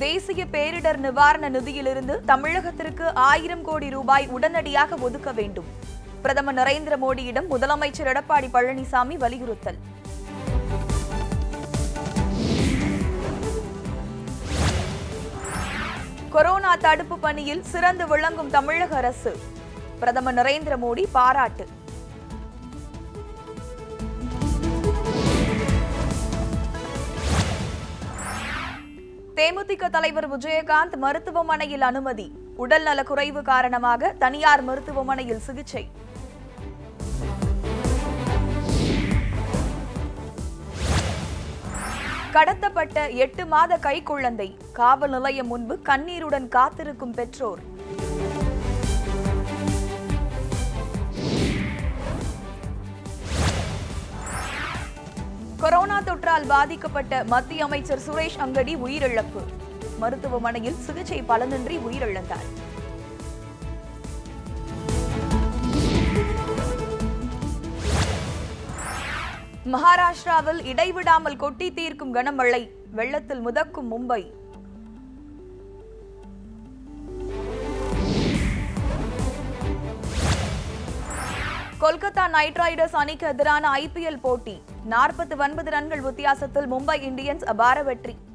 தேசிய பேரிடர் நிவாரண நிதியிலிருந்து தமிழகத்திற்கு ஆயிரம் கோடி ரூபாய் உடனடியாக ஒதுக்க வேண்டும் பிரதமர் நரேந்திர மோடியிடம் முதலமைச்சர் எடப்பாடி பழனிசாமி வலியுறுத்தல் கொரோனா தடுப்பு பணியில் சிறந்து விளங்கும் தமிழக அரசு பிரதமர் நரேந்திர மோடி பாராட்டு தேமுதிக தலைவர் விஜயகாந்த் மருத்துவமனையில் அனுமதி உடல்நல குறைவு காரணமாக தனியார் மருத்துவமனையில் சிகிச்சை கடத்தப்பட்ட எட்டு மாத கைக்குழந்தை காவல் நிலையம் முன்பு கண்ணீருடன் காத்திருக்கும் பெற்றோர் கொரோனா தொற்றால் பாதிக்கப்பட்ட மத்திய அமைச்சர் சுரேஷ் அங்கடி உயிரிழப்பு மருத்துவமனையில் சிகிச்சை பலனின்றி உயிரிழந்தார் மகாராஷ்டிராவில் இடைவிடாமல் கொட்டி தீர்க்கும் கனமழை வெள்ளத்தில் முதக்கும் மும்பை கொல்கத்தா நைட் ரைடர்ஸ் அணிக்கு எதிரான ஐபிஎல் போட்டி நாற்பத்தி ஒன்பது ரன்கள் வித்தியாசத்தில் மும்பை இந்தியன்ஸ் அபார வெற்றி